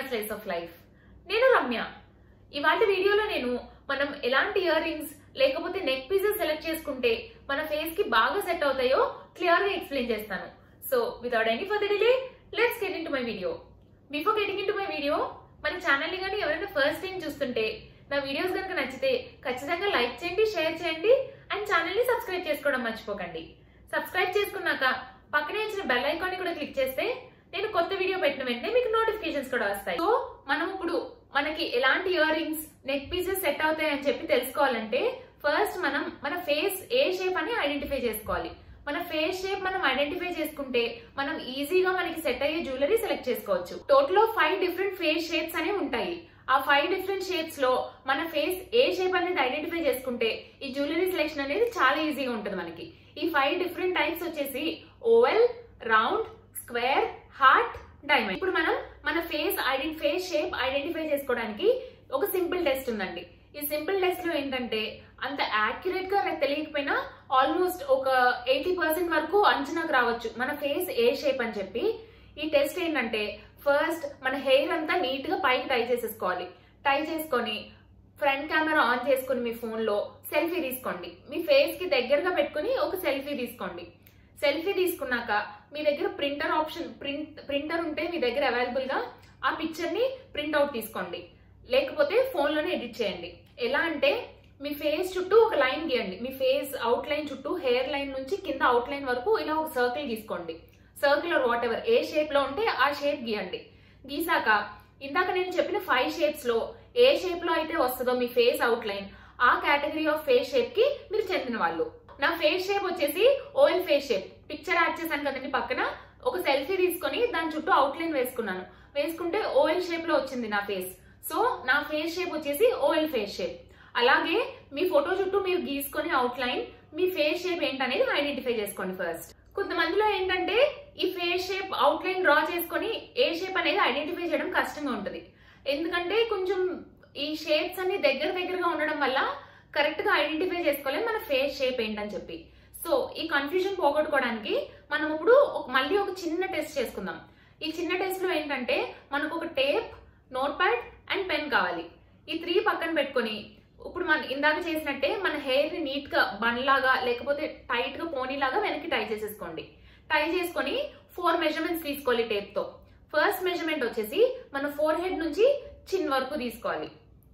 slice of life నేను రమ్య ఇవాళ వీడియోలో నేను మనం ఎలాంటి ఇయర్ రింగ్స్ లేకపోతే నెక్ పీసెస్ సెలెక్ట్ చేసుకుంటే మన ఫేస్ కి బాగా సెట్ అవుతాయో క్లియర్ గా ఎక్స్ప్లెయిన్ చేస్తాను so without any further delay let's get into my video before getting into my video మన ఛానల్ ని కానీ ఎవరైనా ఫస్ట్ టైం చూస్తుంటే నా వీడియోస్ కనుక నచ్చితే ఖచ్చితంగా లైక్ చేయండి షేర్ చేయండి అండ్ ఛానల్ ని సబ్స్క్రైబ్ చేసుకోవడం మర్చిపోకండి సబ్స్క్రైబ్ చేసుకున్నాక పక్కనే ఇచ్చిన బెల్ ఐకాన్ ని కూడా క్లిక్ చేస్తే నేను కొత్త వీడియో పెట్టిన వెంటనే మీకు నోటిఫికేషన్స్ కూడా వస్తాయి సో మనం ఇప్పుడు మనకి ఎలాంటి year earrings neck pieces set అవుతాయి అని చెప్పి తెలుసుకోవాలంటే ఫస్ట్ మనం మన ఫేస్ ఏ షేప్ అని ఐడెంటిఫై చేసుకోవాలి మన ఫేస్ షేప్ మనం ఐడెంటిఫై చేసుకుంటే మనం ఈజీగా మనకి సెట్ అయ్యే జ్యువెలరీ సెలెక్ట్ చేసుకోవచ్చు total five different face shapes అనేవి ఉంటాయి ఆ ఫైవ్ డిఫరెంట్ షేప్స్ లో మన ఫేస్ ఏ షేప్ అనేది ఐడెంటిఫై చేసుకుంటే ఈ జ్యువెలరీ సెలెక్షన్ అనేది చాలా ఈజీగా ఉంటుంది మనకి ఈ ఫైవ్ డిఫరెంట్ టైప్స్ వచ్చేసి oval round square heart diamond ఇప్పుడు మనం మన ఫేస్ ఐడెంటి ఫేస్ షేప్ ఐడెంటిఫై చేసుకోవడానికి ఒక సింపుల్ టెస్ట్ ఉందండి ఈ సింపుల్ టెస్ట్ లో ఏంటంటే అంత యాక్యురేట్ గా తెలియకపోయినా ఆల్మోస్ట్ ఒక ఎయిటీ పర్సెంట్ వరకు అంచనాకు రావచ్చు మన ఫేస్ ఏ షేప్ అని చెప్పి ఈ టెస్ట్ ఏంటంటే ఫస్ట్ మన హెయిర్ అంతా నీట్ గా పైకి టై చేసేసుకోవాలి టై చేసుకొని ఫ్రంట్ కెమెరా ఆన్ చేసుకుని మీ ఫోన్ లో సెల్ఫీ తీసుకోండి మీ ఫేస్ కి దగ్గరగా పెట్టుకుని ఒక సెల్ఫీ తీసుకోండి సెల్ఫీ తీసుకున్నాక మీ దగ్గర ప్రింటర్ ఆప్షన్ ప్రింట్ ప్రింటర్ ఉంటే మీ దగ్గర అవైలబుల్ గా ఆ పిక్చర్ ని ప్రింట్ అవుట్ తీసుకోండి లేకపోతే ఫోన్ లోనే ఎడిట్ చేయండి ఎలా అంటే మీ ఫేస్ చుట్టూ ఒక లైన్ గీయండి మీ ఫేస్ అవుట్ లైన్ చుట్టూ హెయిర్ లైన్ నుంచి కింద అవుట్ లైన్ వరకు ఇలా ఒక సర్కిల్ గీసుకోండి సర్కిల్ ఆర్ వాట్ ఎవర్ ఏ షేప్ లో ఉంటే ఆ షేప్ గీయండి గీసాక ఇందాక నేను చెప్పిన ఫైవ్ షేప్స్ లో ఏ షేప్ లో అయితే వస్తుందో మీ ఫేస్ అవుట్ లైన్ ఆ కేటగిరీ ఆఫ్ ఫేస్ షేప్ కి మీరు చెందిన వాళ్ళు నా ఫేస్ షేప్ వచ్చేసి oval face shape picture add చేశాను కదండి పక్కన ఒక సెల్ఫీ తీసుకొని దాని చుట్టూ అవుట్ లైన్ వేసుకున్నాను వేసుకుంటే ఓఎల్ షేప్ లో వచ్చింది నా ఫేస్ సో నా ఫేస్ షేప్ వచ్చేసి ఓఎల్ ఫేస్ షేప్ అలాగే మీ ఫోటో చుట్టూ మీరు గీసుకొని అవుట్ లైన్ మీ ఫేస్ షేప్ ఏంటనేది ఐడెంటిఫై చేసుకోండి ఫస్ట్ కొంతమందిలో ఏంటంటే ఈ face shape outline draw చేసుకొని ఏ షేప్ అనేది ఐడెంటిఫై చేయడం కష్టంగా ఉంటుంది ఎందుకంటే కొంచెం ఈ షేప్స్ అన్ని దగ్గర దగ్గరగా ఉండడం వల్ల కరెక్ట్ గా ఐడెంటిఫై చేసుకోలేము మన ఫేస్ షేప్ ఏంటని చెప్పి సో ఈ కన్ఫ్యూజన్ పోగొట్టుకోవడానికి మనం ఇప్పుడు ఒక- మళ్ళీ ఒక చిన్న టెస్ట్ చేసుకుందాం ఈ చిన్న టెస్ట్ లో ఏంటంటే మనకు ఒక tape notepad and pen కావాలి ఈ త్రీ పక్కన పెట్టుకొని ఇప్పుడు మన ఇందాక చేసినట్టే మన హెయిర్ ని నీట్ గా బన్ లాగా లేకపోతే టైట్ గా పోనీ లాగా వెనక్కి టై చేసేసుకోండి టై చేసుకొని ఫోర్ మెజర్మెంట్స్ తీసుకోవాలి టేప్ తో ఫస్ట్ మెజర్మెంట్ వచ్చేసి మన ఫోర్ హెడ్ నుంచి చిన్ వరకు తీసుకోవాలి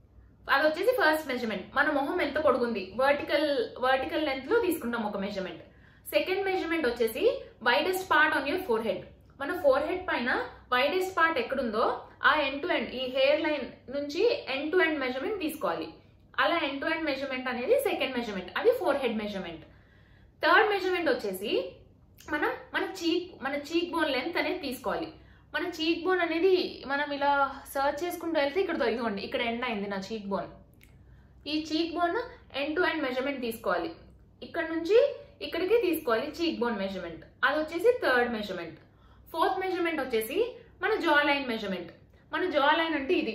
అది వచ్చేసి ఫస్ట్ మెజర్మెంట్ మన మొహం ఎంత పొడుగుంది వర్టికల్ వర్టికల్ లెంత్ లో తీసుకుంటాం ఒక మెజర్మెంట్ సెకండ్ మెజర్మెంట్ వచ్చేసి widest part on your forehead మన ఫోర్ హెడ్ పైన వైడెస్ట్ పార్ట్ ఎక్కడుందో ఆ ఎండ్ టు ఎండ్ ఈ హెయిర్ లైన్ నుంచి ఎండ్ టు ఎండ్ మెజర్మెంట్ తీసుకోవాలి అలా ఎండ్ టు ఎండ్ మెజర్మెంట్ అనేది సెకండ్ మెజర్మెంట్ అది forehead measurement third measurement వచ్చేసి మనం మన చీక్ మన చీక్ బోన్ లెంత్ అనేది తీసుకోవాలి మన చీక్ బోన్ అనేది మనం ఇలా సర్చ్ చేసుకుంటూ వెళ్తే ఇక్కడ దొరికింది ఇక్కడ ఎండ్ అయింది నా చీక్ బోన్ ఈ cheekbone end to end measurement తీసుకోవాలి ఇక్కడ నుంచి ఇక్కడికి తీసుకోవాలి చీక్ బోన్ మెజర్మెంట్ అది వచ్చేసి థర్డ్ మెజర్మెంట్ ఫోర్త్ మెజర్మెంట్ వచ్చేసి మన జా లైన్ మెజర్మెంట్ మన జా లైన్ అంటే ఇది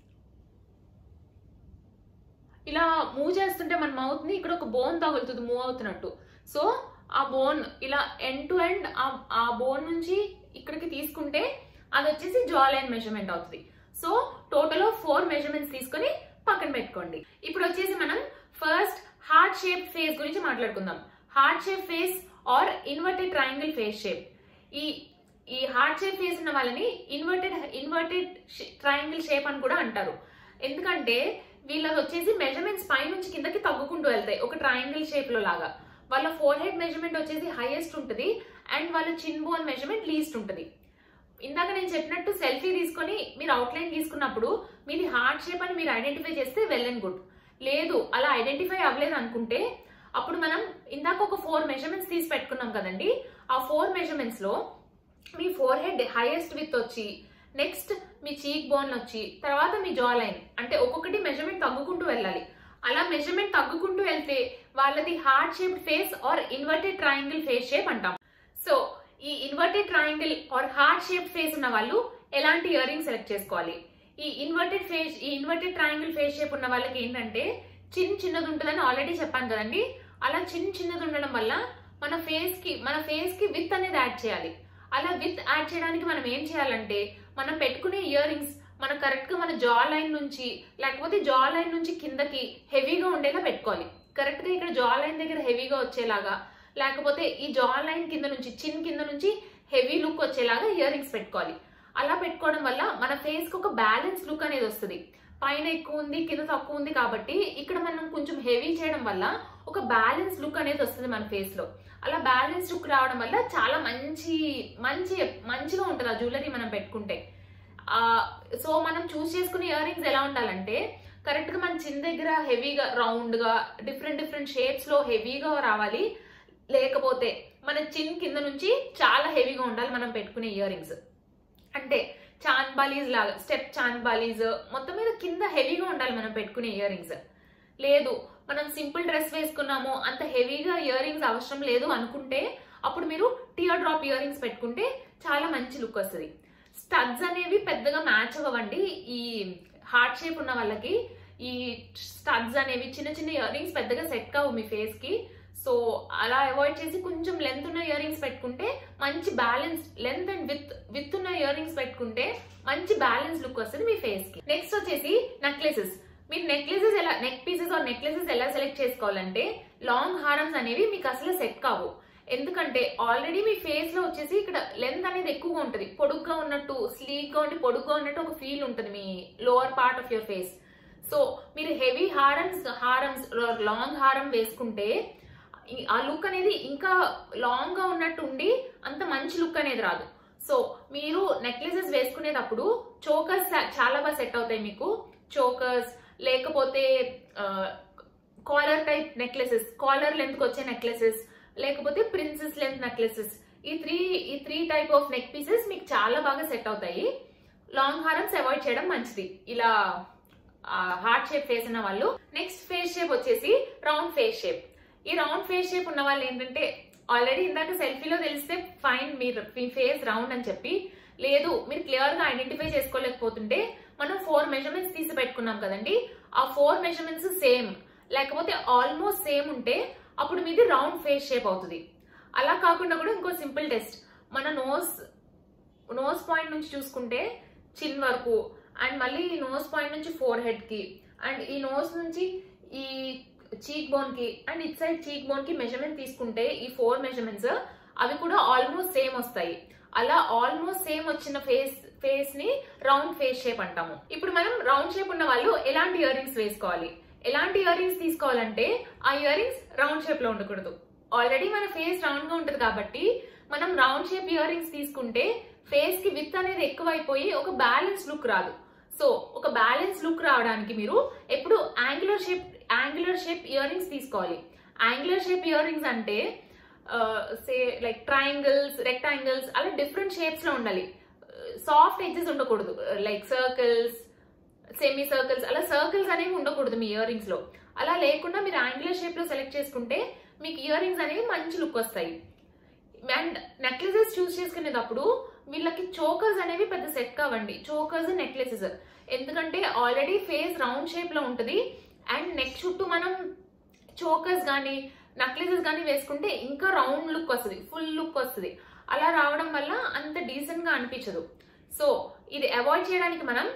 ఇలా మూవ్ చేస్తుంటే మన మౌత్ ని ఇక్కడ ఒక బోన్ తగులుతుంది మూవ్ అవుతున్నట్టు సో ఆ బోన్ ఇలా ఎండ్ టు ఎండ్ ఆ బోన్ నుంచి ఇక్కడికి తీసుకుంటే అది వచ్చేసి జా లైన్ మెజర్మెంట్ అవుతుంది so total of four measurements తీసుకొని పక్కన పెట్టుకోండి ఇప్పుడు వచ్చేసి మనం ఫస్ట్ హార్ట్ షేప్ ఫేస్ గురించి మాట్లాడుకుందాం heart shape face or inverted triangle face shape ఈ ఈ హార్ట్ షేప్ ఫేస్ ఉన్న వాళ్ళని ఇన్వర్టెడ్ ఇన్వర్టెడ్ ట్రయాంగిల్ షేప్ అని కూడా అంటారు ఎందుకంటే వీళ్ళది వచ్చేసి మెజర్మెంట్స్ పై నుంచి కిందకి తగ్గుకుంటూ వెళ్తాయి ఒక ట్రయాంగిల్ షేప్ లో లాగా వాళ్ళ ఫోర్ హెడ్ మెజర్మెంట్ వచ్చేసి హైయెస్ట్ ఉంటుంది అండ్ వాళ్ళ చిన్ బోన్ మెజర్మెంట్ లీస్ట్ ఉంటుంది ఇందాక నేను చెప్పినట్టు సెల్ఫీ తీసుకొని మీరు అవుట్లైన్ తీసుకున్నప్పుడు మీది హార్ట్ షేప్ అని మీరు ఐడెంటిఫై చేస్తే వెల్ అండ్ గుడ్ లేదు అలా ఐడెంటిఫై అవ్వలేదు అనుకుంటే అప్పుడు మనం ఇందాక ఒక ఫోర్ మెజర్మెంట్స్ తీసి పెట్టుకున్నాం కదండి ఆ ఫోర్ మెజర్మెంట్స్ లో మీ ఫోర్ హెడ్ హైయెస్ట్ విత్ వచ్చి నెక్స్ట్ మీ చీక్ బోన్ వచ్చి తర్వాత మీ జా లైన్ అంటే ఒక్కొక్కటి మెజర్మెంట్ తగ్గుకుంటూ వెళ్ళాలి అలా మెజర్మెంట్ తగ్గుకుంటూ వెళ్తే వాళ్ళది heart shape face or inverted triangle face shape అంటాం సో ఈ inverted triangle or heart shape face ఉన్న వాళ్ళు ఎలాంటి ఇయర్ రింగ్ సెలెక్ట్ చేసుకోవాలి ఈ ఇన్వర్టెడ్ ఫేస్ ఈ ఇన్వర్టెడ్ ట్రయాంగిల్ ఫేస్ షేప్ ఉన్న వాళ్ళకి ఏంటంటే చిన్న చిన్నది ఉంటుందని ఆల్రెడీ చెప్పాను కదండి అలా చిన్న చిన్నది ఉండడం వల్ల మన ఫేస్ కి మన ఫేస్ కి విత్ అనేది యాడ్ చేయాలి అలా విత్ యాడ్ చేయడానికి మనం ఏం చేయాలంటే మనం పెట్టుకునే ఇయర్ రింగ్స్ మన కరెక్ట్ గా మన జా లైన్ నుంచి లేకపోతే జా లైన్ నుంచి కిందకి హెవీగా ఉండేలా పెట్టుకోవాలి కరెక్ట్ గా ఇక్కడ జా లైన్ దగ్గర హెవీగా వచ్చేలాగా లేకపోతే ఈ జా లైన్ కింద నుంచి చిన్ కింద నుంచి హెవీ లుక్ వచ్చేలాగా ఇయర్ రింగ్స్ పెట్టుకోవాలి అలా పెట్టుకోవడం వల్ల మన ఫేస్ కి ఒక బ్యాలెన్స్ లుక్ అనేది వస్తుంది పైన ఎక్కువ ఉంది కింద తక్కువ ఉంది కాబట్టి ఇక్కడ మనం కొంచెం హెవీ చేయడం వల్ల ఒక బ్యాలెన్స్ లుక్ అనేది వస్తుంది మన ఫేస్ లో అలా బ్యాలెన్స్ లుక్ రావడం వల్ల చాలా మంచి మంచి మంచిగా ఉంటుంది ఆ జ్యువెలరీ మనం పెట్టుకుంటే ఆ సో మనం చూస్ చేసుకునే ఇయర్ రింగ్స్ ఎలా ఉండాలంటే కరెక్ట్ గా మన చిన్న దగ్గర హెవీగా రౌండ్ గా డిఫరెంట్ డిఫరెంట్ షేప్స్ లో హెవీగా రావాలి లేకపోతే మన చిన్ కింద నుంచి చాలా హెవీగా ఉండాలి మనం పెట్టుకునే ఇయర్ రింగ్స్ అంటే చాన్ బాలీస్ లాగా స్టెప్ చాన్ బాలీస్ మొత్తం మీద కింద హెవీగా ఉండాలి మనం పెట్టుకునే ఇయర్ రింగ్స్ లేదు మనం సింపుల్ డ్రెస్ వేసుకున్నాము అంత హెవీగా ఇయర్ రింగ్స్ అవసరం లేదు అనుకుంటే అప్పుడు మీరు టియర్ డ్రాప్ ఇయర్ రింగ్స్ పెట్టుకుంటే చాలా మంచి లుక్ వస్తుంది స్టడ్స్ అనేవి పెద్దగా మ్యాచ్ అవ్వండి ఈ హార్ట్ షేప్ ఉన్న వాళ్ళకి ఈ స్టడ్స్ అనేవి చిన్న చిన్న ఇయర్ రింగ్స్ పెద్దగా సెట్ కావు మీ ఫేస్ కి సో అలా అవాయిడ్ చేసి కొంచెం లెంత్ ఉన్న ఇయర్ రింగ్స్ పెట్టుకుంటే మంచి balance length and width width ఉన్న ఇయర్ రింగ్స్ పెట్టుకుంటే మంచి బ్యాలెన్స్ లుక్ వస్తుంది మీ ఫేస్ కి నెక్స్ట్ వచ్చేసి నెక్లెసెస్ మీరు నెక్లెసెస్ ఎలా నెక్ పీసెస్ ఆర్ నెక్లెసెస్ ఎలా సెలెక్ట్ చేసుకోవాలంటే లాంగ్ హారమ్స్ అనేవి మీకు అసలు సెట్ కావు ఎందుకంటే ఆల్రెడీ మీ ఫేస్ లో వచ్చేసి ఇక్కడ లెంత్ అనేది ఎక్కువగా ఉంటుంది పొడుగ్గా ఉన్నట్టు స్లీక్ గా ఉండి పొడుగ్గా ఉన్నట్టు ఒక ఫీల్ ఉంటుంది మీ lower part of your face so మీరు హెవీ హారమ్స్ హారమ్స్ లాంగ్ హారం వేసుకుంటే ఈ- ఆ లుక్ అనేది ఇంకా లాంగ్ గా ఉన్నట్టు ఉండి అంత మంచి లుక్ అనేది రాదు సో మీరు నెక్లెసెస్ వేసుకునేటప్పుడు చోకర్స్ చాలా బాగా సెట్ అవుతాయి మీకు చోకర్స్ లేకపోతే collar type necklaces collar length వచ్చే నెక్లెసెస్ లేకపోతే ప్రిన్సెస్ లెంత్ నెక్లెసెస్ ఈ త్రీ ఈ three type of neck pieces మీకు చాలా బాగా సెట్ అవుతాయి లాంగ్ హారమ్స్ అవాయిడ్ చేయడం మంచిది ఇలా హార్ట్ షేప్ ఫేస్ ఉన్న వాళ్ళు నెక్స్ట్ ఫేస్ షేప్ వచ్చేసి రౌండ్ ఫేస్ షేప్ ఈ రౌండ్ ఫేస్ షేప్ ఉన్న వాళ్ళు ఏంటంటే ఆల్రెడీ ఇందాక సెల్ఫీలో తెలిస్తే ఫైన్ మీరు మీ ఫేస్ రౌండ్ అని చెప్పి లేదు మీరు క్లియర్ గా ఐడెంటిఫై చేసుకోలేకపోతుంటే మనం ఫోర్ మెజర్మెంట్స్ తీసి పెట్టుకున్నాం కదండి ఆ ఫోర్ మెజర్మెంట్స్ సేమ్ లేకపోతే ఆల్మోస్ట్ సేమ్ ఉంటే అప్పుడు మీది రౌండ్ ఫేస్ షేప్ అవుతుంది అలా కాకుండా కూడా ఇంకో సింపుల్ టెస్ట్ మన నోస్ నోస్ పాయింట్ నుంచి చూసుకుంటే చిన్ వరకు అండ్ మళ్ళీ ఈ నోస్ పాయింట్ నుంచి ఫోర్ హెడ్ కి అండ్ ఈ నోస్ నుంచి ఈ చీక్ బోన్ కి and it side cheekbone కి మెజర్మెంట్ తీసుకుంటే ఈ ఫోర్ మెజర్మెంట్స్ అవి కూడా ఆల్మోస్ట్ సేమ్ వస్తాయి అలా ఆల్మోస్ట్ సేమ్ వచ్చిన ఫేస్ ఫేస్ ని రౌండ్ ఫేస్ షేప్ అంటాము ఇప్పుడు మనం రౌండ్ షేప్ ఉన్న వాళ్ళు ఎలాంటి ఇయర్ రింగ్స్ వేసుకోవాలి ఎలాంటి ఇయర్ రింగ్స్ తీసుకోవాలంటే ఆ ఇయర్ రింగ్స్ రౌండ్ షేప్ లో ఉండకూడదు ఆల్రెడీ మన ఫేస్ రౌండ్ గా ఉంటుంది కాబట్టి మనం రౌండ్ షేప్ ఇయర్ రింగ్స్ తీసుకుంటే ఫేస్ కి విత్ అనేది ఎక్కువైపోయి ఒక బ్యాలెన్స్ లుక్ రాదు సో ఒక బ్యాలెన్స్ లుక్ రావడానికి మీరు ఎప్పుడు angular shape angular shape ear rings తీసుకోవాలి యాంగులర్ షేప్ ఇయర్ రింగ్స్ అంటే సే లైక్ ట్రయాంగిల్స్ రెక్టాంగిల్స్ అలా డిఫరెంట్ షేప్స్ లో ఉండాలి సాఫ్ట్ ఎడ్జెస్ ఉండకూడదు లైక్ సర్కిల్స్ సెమీ సర్కిల్స్ అలా సర్కిల్స్ అనేవి ఉండకూడదు మీ ఇయర్ రింగ్స్ లో అలా లేకుండా మీరు యాంగులర్ షేప్ లో సెలెక్ట్ చేసుకుంటే మీకు ఇయర్ రింగ్స్ అనేవి మంచి లుక్ వస్తాయి అండ్ నెక్లెసెస్ చూస్ చేసుకునేటప్పుడు వీళ్ళకి చోకర్స్ అనేవి పెద్ద సెట్ కావండి చోకర్స్ నెక్లెసెస్ ఎందుకంటే ఆల్రెడీ ఫేస్ రౌండ్ షేప్ లో ఉంటుంది అండ్ నెక్ చుట్టూ మనం చోకర్స్ కానీ నెక్లెసెస్ కానీ వేసుకుంటే ఇంకా రౌండ్ లుక్ వస్తుంది ఫుల్ లుక్ వస్తుంది అలా రావడం వల్ల అంత డీసెంట్ గా అనిపించదు సో ఇది అవాయిడ్ చేయడానికి మనం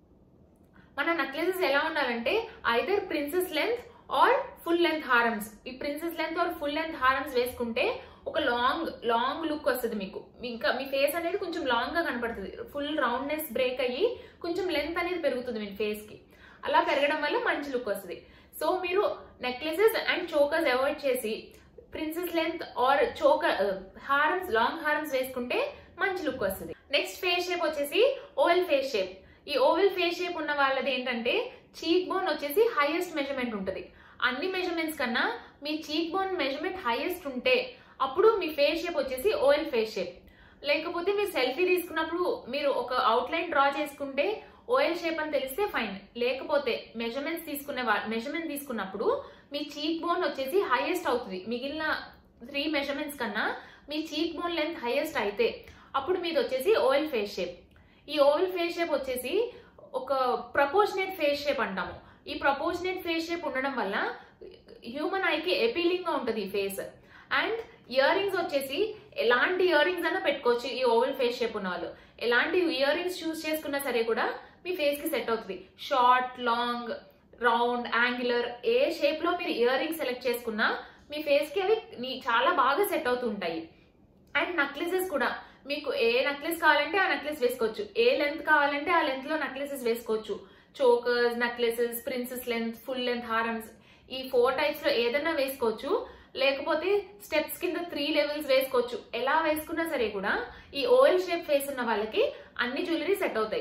మన నెక్లెసెస్ ఎలా ఉండాలంటే either princess length or full length హారమ్స్ ఈ princess length or full length హారమ్స్ వేసుకుంటే ఒక లాంగ్ లాంగ్ లుక్ వస్తుంది మీకు ఇంకా మీ ఫేస్ అనేది కొంచెం లాంగ్ గా కనపడుతుంది ఫుల్ రౌండ్నెస్ బ్రేక్ అయ్యి కొంచెం లెంత్ అనేది పెరుగుతుంది మీ ఫేస్ కి అలా పెరగడం వల్ల మంచి లుక్ వస్తుంది సో మీరు నెక్లెసెస్ అండ్ చోకర్స్ అవాయిడ్ చేసి ప్రిన్సెస్ లెంత్ ఆర్ చోకర్ హారమ్స్ లాంగ్ హారమ్స్ వేసుకుంటే మంచి లుక్ వస్తుంది నెక్స్ట్ ఫేస్ షేప్ వచ్చేసి ఓవెల్ ఫేస్ షేప్ ఈ ఓవెల్ ఫేస్ షేప్ ఉన్న వాళ్ళది ఏంటంటే చీక్ బోన్ వచ్చేసి హైయెస్ట్ మెజర్మెంట్ ఉంటుంది అన్ని మెజర్మెంట్స్ కన్నా మీ చీక్ బోన్ మెజర్మెంట్ హైయెస్ట్ ఉంటే అప్పుడు మీ ఫేస్ షేప్ వచ్చేసి ఓవెల్ ఫేస్ షేప్ లేకపోతే మీరు సెల్ఫీ తీసుకున్నప్పుడు మీరు ఒక అవుట్ లైన్ డ్రా చేసుకుంటే ఓఎల్ షేప్ అని తెలిస్తే ఫైన్ లేకపోతే మెజర్మెంట్స్ తీసుకునే మెజర్మెంట్ తీసుకున్నప్పుడు మీ చీక్ బోన్ వచ్చేసి హైయెస్ట్ అవుతుంది మిగిలిన త్రీ మెజర్మెంట్స్ కన్నా మీ చీక్ బోన్ లెంత్ హైయెస్ట్ అయితే అప్పుడు మీది వచ్చేసి ఓవెల్ ఫేస్ షేప్ ఈ ఓవెల్ ఫేస్ షేప్ వచ్చేసి ఒక ప్రపోర్షనేట్ ఫేస్ షేప్ అంటాము ఈ ప్రపోర్షనేట్ ఫేస్ షేప్ ఉండడం వల్ల హ్యూమన్ ఐకి ఎపీలింగ్ గా ఉంటుంది ఈ ఫేస్ అండ్ ఇయర్ రింగ్స్ వచ్చేసి ఎలాంటి ఇయర్ రింగ్స్ అన్నా పెట్టుకోవచ్చు ఈ ఓవెల్ ఫేస్ షేప్ ఉన్న వాళ్ళు ఎలాంటి ఇయర్ రింగ్స్ చూస్ చేసుకున్నా సరే కూడా మీ ఫేస్ కి సెట్ అవుతుంది షార్ట్ లాంగ్ రౌండ్ యాంగులర్ ఏ షేప్ లో మీరు ఇయర్ రింగ్ సెలెక్ట్ చేసుకున్నా మీ ఫేస్ కి అవి నీ- చాలా బాగా సెట్ అవుతూ ఉంటాయి అండ్ నక్లెసెస్ కూడా మీకు ఏ నక్లెస్ కావాలంటే ఆ నక్లెస్ వేసుకోవచ్చు ఏ లెంత్ కావాలంటే ఆ లెంత్ లో నక్లెసెస్ వేసుకోవచ్చు chokers necklaces princess length full length హారమ్స్ ఈ ఫోర్ టైప్స్ లో ఏదైనా వేసుకోవచ్చు లేకపోతే స్టెప్స్ కింద త్రీ లెవెల్స్ వేసుకోవచ్చు ఎలా వేసుకున్నా సరే కూడా ఈ ఓవెల్ షేప్ ఫేస్ ఉన్న వాళ్ళకి అన్ని జ్యువెలరీ సెట్ అవుతాయి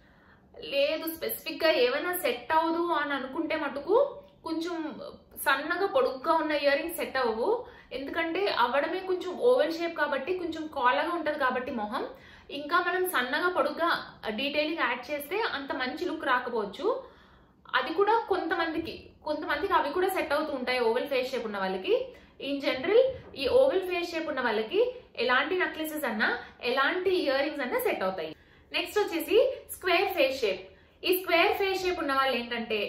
లేదు స్పెసిఫిక్ గా ఏమైనా సెట్ అవ్వదు అని అనుకుంటే మటుకు కొంచెం సన్నగా పొడుగ్గా ఉన్న ఇయర్ రింగ్స్ సెట్ అవ్వవు ఎందుకంటే అవ్వడమే కొంచెం ఓవెల్ షేప్ కాబట్టి కొంచెం కాలగా ఉంటది కాబట్టి మొహం ఇంకా మనం సన్నగా పొడుగ్గా డీటెయిలింగ్ యాడ్ చేస్తే అంత మంచి లుక్ రాకపోవచ్చు అది కూడా కొంతమందికి కొంతమందికి అవి కూడా సెట్ అవుతూ ఉంటాయి ఓవెల్ ఫేస్ షేప్ ఉన్న వాళ్ళకి ఇన్ జనరల్ ఈ ఓవెల్ ఫేస్ షేప్ ఉన్న వాళ్ళకి ఎలాంటి నెక్లెసెస్ అన్నా ఎలాంటి ఇయర్ రింగ్స్ అన్నా సెట్ అవుతాయి నెక్స్ట్ వచ్చేసి స్క్వేర్ ఫేస్ షేప్ ఈ స్క్వేర్ ఫేస్ షేప్ ఉన్న వాళ్ళు ఏంటంటే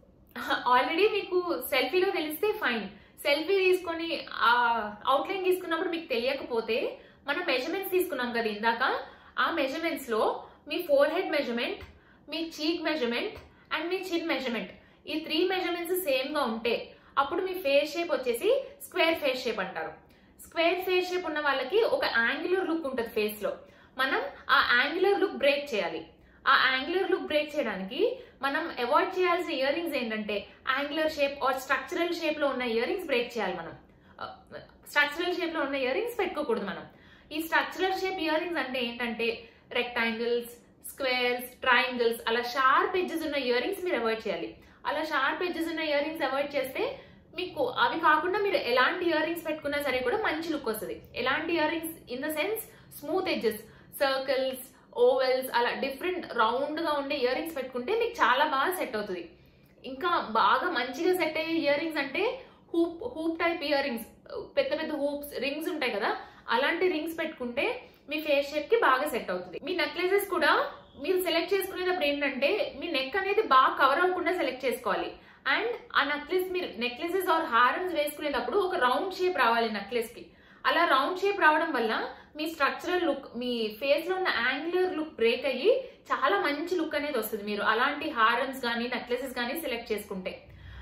ఆల్రెడీ మీకు సెల్ఫీలో తెలిస్తే ఫైన్ సెల్ఫీ తీసుకొని ఆ అవుట్లైన్ తీసుకున్నప్పుడు మీకు తెలియకపోతే మనం మెజర్మెంట్స్ తీసుకున్నాం కదా ఇందాక ఆ మెజర్మెంట్స్ లో మీ ఫోర్ హెడ్ మెజర్మెంట్ మీ చీక్ మెజర్మెంట్ అండ్ మీ చిన్ మెజర్మెంట్ ఈ త్రీ మెజర్మెంట్స్ సేమ్ గా ఉంటే అప్పుడు మీ ఫేస్ షేప్ వచ్చేసి స్క్వేర్ ఫేస్ షేప్ అంటారు స్క్వేర్ ఫేస్ షేప్ ఉన్న వాళ్ళకి ఒక యాంగులర్ లుక్ ఉంటుంది ఫేస్ లో మనం ఆ యాంగులర్ లుక్ బ్రేక్ చేయాలి ఆ యాంగులర్ లుక్ బ్రేక్ చేయడానికి మనం అవాయిడ్ చేయాల్సిన ఇయర్ రింగ్స్ ఏంటంటే angular shape or structural shape లో ఉన్న ఇయర్ రింగ్స్ బ్రేక్ చేయాలి మనం స్ట్రక్చరల్ షేప్ లో ఉన్న ఇయర్ రింగ్స్ పెట్టుకోకూడదు మనం ఈ స్ట్రక్చరల్ షేప్ ఇయర్ రింగ్స్ అంటే ఏంటంటే రెక్టాంగిల్స్ స్క్వేర్స్ ట్రయాంగిల్స్ అలా షార్ప్ ఎడ్జెస్ ఉన్న ఇయర్ రింగ్స్ మీరు అవాయిడ్ చేయాలి అలా షార్ప్ ఎడ్జెస్ ఉన్న ఇయర్ రింగ్స్ అవాయిడ్ చేస్తే మీకు అవి కాకుండా మీరు ఎలాంటి ఇయర్ రింగ్స్ పెట్టుకున్నా సరే కూడా మంచి లుక్ వస్తుంది ఎలాంటి year rings in the sense smooth edges circles ovals అలా డిఫరెంట్ రౌండ్ గా ఉండే ఇయర్ రింగ్స్ పెట్టుకుంటే మీకు చాలా బాగా సెట్ అవుతుంది ఇంకా బాగా మంచిగా సెట్ అయ్యే ఇయర్ రింగ్స్ అంటే hoop hoop type ear rings పెద్ద పెద్ద హూప్స్ రింగ్స్ ఉంటాయి కదా అలాంటి రింగ్స్ పెట్టుకుంటే మీ ఫేస్ షేప్ కి బాగా సెట్ అవుతుంది మీ నెక్లెసెస్ కూడా మీరు సెలెక్ట్ చేసుకునేటప్పుడు ఏంటంటే మీ నెక్ అనేది బాగా కవర్ అవ్వకుండా సెలెక్ట్ చేసుకోవాలి అండ్ ఆ నెక్లెస్ మీరు నెక్లెసెస్ ఆర్ హారమ్స్ వేసుకునేటప్పుడు ఒక రౌండ్ షేప్ రావాలి నెక్లెస్ కి అలా రౌండ్ షేప్ రావడం వల్ల మీ స్ట్రక్చరల్ లుక్ మీ ఫేస్ లో ఉన్న యాంగులర్ లుక్ బ్రేక్ అయ్యి చాలా మంచి లుక్ అనేది వస్తుంది మీరు అలాంటి హారమ్స్ కానీ నెక్లెసెస్ కానీ సెలెక్ట్ చేసుకుంటే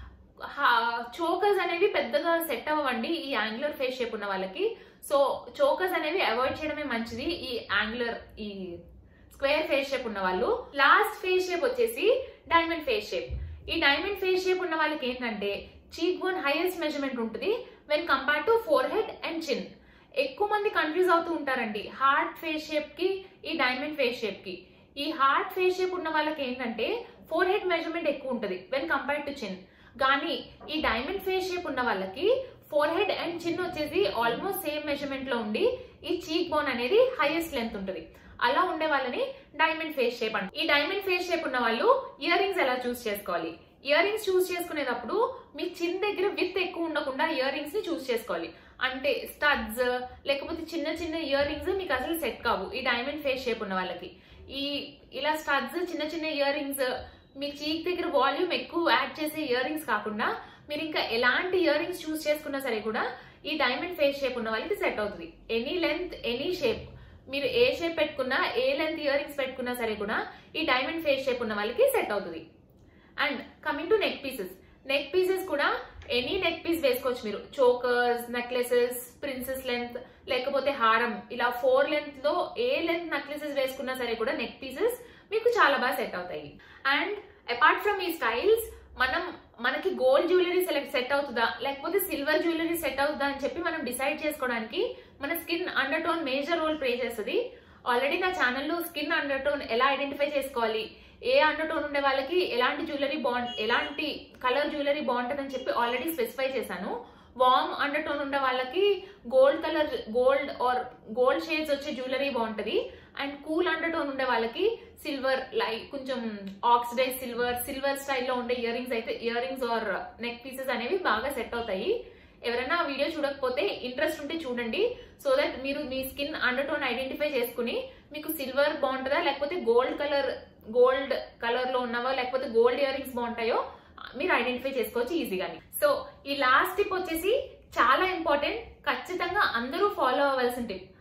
చోకర్స్ అనేవి పెద్దగా సెట్ అవ్వండి ఈ యాంగులర్ ఫేస్ షేప్ ఉన్న వాళ్ళకి సో చోకర్స్ అనేవి అవాయిడ్ చేయడమే మంచిది ఈ యాంగులర్ ఈ స్క్వేర్ ఫేస్ షేప్ ఉన్న వాళ్ళు లాస్ట్ ఫేస్ షేప్ వచ్చేసి డైమండ్ ఫేస్ షేప్ ఈ డైమండ్ ఫేస్ షేప్ ఉన్న వాళ్ళకి ఏంటంటే చీక్ బోన్ హైయెస్ట్ మెజర్మెంట్ ఉంటుంది when compare to forehead and chin ఎక్కువ మంది కన్ఫ్యూజ్ అవుతూ ఉంటారండి హార్ట్ ఫేస్ షేప్ కి ఈ డైమండ్ ఫేస్ షేప్ కి ఈ హార్ట్ ఫేస్ షేప్ ఉన్న వాళ్ళకి ఏంటంటే ఫోర్ హెడ్ మెజర్మెంట్ ఎక్కువ ఉంటుంది వెన్ కంపేర్ టు చిన్ కానీ ఈ డైమండ్ ఫేస్ షేప్ ఉన్న వాళ్ళకి ఫోర్ హెడ్ అండ్ చిన్ వచ్చేసి ఆల్మోస్ట్ సేమ్ మెజర్మెంట్ లో ఉండి ఈ చీక్ బోన్ అనేది హైయెస్ట్ లెంత్ ఉంటుంది అలా ఉండే వాళ్ళని డైమండ్ ఫేస్ షేప్ అంట ఈ డైమండ్ ఫేస్ షేప్ ఉన్న వాళ్ళు ఇయర్ రింగ్స్ ఎలా చూస్ చేసుకోవాలి ఇయర్ రింగ్స్ చూస్ చేసుకునేటప్పుడు మీ చిన్ దగ్గర విత్ ఎక్కువ ఉండకుండా ఇయర్ రింగ్స్ ని చూస్ చేసుకోవాలి అంటే స్టడ్స్ లేకపోతే చిన్న చిన్న ఇయర్ రింగ్స్ మీకు అసలు సెట్ కావు ఈ డైమండ్ ఫేస్ షేప్ ఉన్న వాళ్ళకి ఈ ఇలా స్టడ్స్ చిన్న చిన్న ఇయర్ రింగ్స్ మీ చీక్ దగ్గర వాల్యూమ్ ఎక్కువ యాడ్ చేసే ఇయర్ రింగ్స్ కాకుండా మీరు ఇంకా ఎలాంటి ఇయర్ రింగ్స్ చూస్ చేసుకున్నా సరే కూడా ఈ డైమండ్ ఫేస్ షేప్ ఉన్న వాళ్ళకి సెట్ అవుతుంది ఎనీ లెంత్ ఎనీ షేప్ మీరు ఏ షేప్ పెట్టుకున్నా ఏ లెంత్ ఇయర్ రింగ్స్ పెట్టుకున్నా సరే కూడా ఈ డైమండ్ ఫేస్ షేప్ ఉన్న వాళ్ళకి సెట్ అవుతుంది and coming to neck pieces neck pieces కూడా ఎనీ నెక్ పీస్ వేసుకోవచ్చు మీరు చోకర్స్ నెక్లెసెస్ ప్రిన్సెస్ లెంత్ లేకపోతే హారం ఇలా ఫోర్ లెంత్ లో ఏ లెంత్ నెక్లెసెస్ వేసుకున్నా సరే కూడా నెక్ పీసెస్ మీకు చాలా బాగా సెట్ అవుతాయి అండ్ అపార్ట్ ఫ్రమ్ ఈ స్టైల్స్ మనం మనకి గోల్డ్ జ్యువెలరీ సెలెక్ట్ సెట్ అవుతుందా లేకపోతే సిల్వర్ జ్యువెలరీ సెట్ అవుతుందా అని చెప్పి మనం డిసైడ్ చేసుకోవడానికి మన skin undertone major role play చేస్తుంది ఆల్రెడీ నా ఛానల్లో స్కిన్ అండర్ టోన్ ఎలా ఐడెంటిఫై చేసుకోవాలి ఏ అండర్ టోన్ ఉండే వాళ్ళకి ఎలాంటి జ్యువెలరీ బాగుంది ఎలాంటి కలర్ జ్యువెలరీ బాగుంటుందని చెప్పి ఆల్రెడీ స్పెసిఫై చేశాను వామ్ అండర్ టోన్ ఉండే వాళ్ళకి gold colour gold or gold shades వచ్చే జ్యువెలరీ బాగుంటది అండ్ కూల్ అండర్ టోన్ ఉండే వాళ్ళకి సిల్వర్ లైక్ కొంచెం ఆక్సిడైజ్ సిల్వర్ సిల్వర్ స్టైల్లో ఉండే ఇయర్ రింగ్స్ అయితే ear rings or neck pieces అనేవి బాగా సెట్ అవుతాయి ఎవరైనా ఆ వీడియో చూడకపోతే ఇంట్రెస్ట్ ఉంటే చూడండి సో దట్ మీరు మీ స్కిన్ అండర్ టోన్ ఐడెంటిఫై చేసుకుని మీకు సిల్వర్ బాగుంటుందా లేకపోతే గోల్డ్ కలర్ గోల్డ్ కలర్ లో ఉన్నవో లేకపోతే గోల్డ్ ఇయర్ రింగ్స్ బాగుంటాయో మీరు ఐడెంటిఫై చేసుకోవచ్చు ఈజీగాని సో ఈ లాస్ట్ టిప్ వచ్చేసి చాలా ఇంపార్టెంట్ ఖచ్చితంగా అందరూ ఫాలో అవ్వాల్సిన టిప్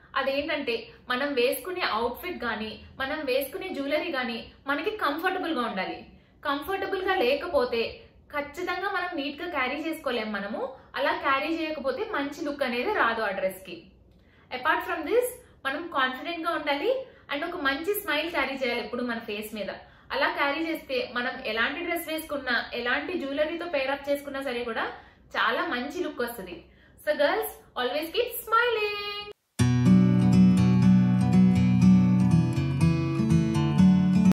అదేంటంటే మనం వేసుకునే అవుట్ఫిట్ కానీ మనం వేసుకునే జ్యువెలరీ కానీ మనకి కంఫర్టబుల్ గా ఉండాలి కంఫర్టబుల్ గా లేకపోతే ఖచ్చితంగా మనం నీట్ గా క్యారీ చేసుకోలేం మనము అలా క్యారీ చేయకపోతే మంచి లుక్ అనేది రాదు ఆ డ్రెస్ కి అపార్ట్ ఫ్రమ్ దిస్ మనం కాన్ఫిడెంట్ గా ఉండాలి అండ్ ఒక మంచి స్మైల్ క్యారీ చేయాలి ఎప్పుడు మన ఫేస్ మీద అలా క్యారీ చేస్తే మనం ఎలాంటి డ్రెస్ వేసుకున్నా ఎలాంటి జ్యువెలరీతో పేరప్ చేసుకున్నా సరే కూడా చాలా మంచి లుక్ వస్తుంది so girls always keep smiling